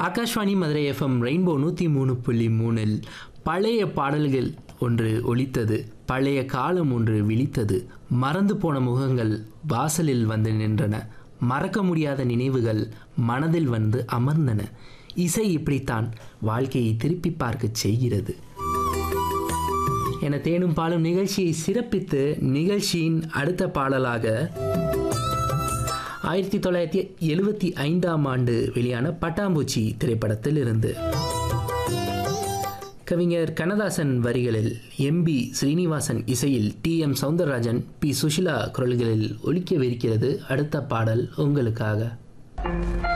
Akashvani Madurai FM rainbow நூற்றி மூணு புள்ளி மூணில் பழைய பாடல்கள் ஒன்று ஒலித்தது பழைய காலம் ஒன்று விழித்தது மறந்து போன முகங்கள் வாசலில் வந்து நின்றன மறக்க முடியாத நினைவுகள் மனதில் வந்து அமர்ந்தன இசை இப்படித்தான் வாழ்க்கையை திருப்பி பார்க்க செய்கிறது என தேனும் பாலும் நிகழ்ச்சியை சிறப்பித்து நிகழ்ச்சியின் அடுத்த பாடலாக ஆயிரத்தி தொள்ளாயிரத்தி எழுவத்தி ஐந்தாம் ஆண்டு வெளியான பட்டாம்பூச்சி திரைப்படத்தில் இருந்து கவிஞர் கண்ணதாசன் வரிகளில் எம்பி ஸ்ரீனிவாசன் இசையில் T M Soundararajan P Susheela குரல்களில் ஒலிக்கவிருக்கிறது அடுத்த பாடல் உங்களுக்காக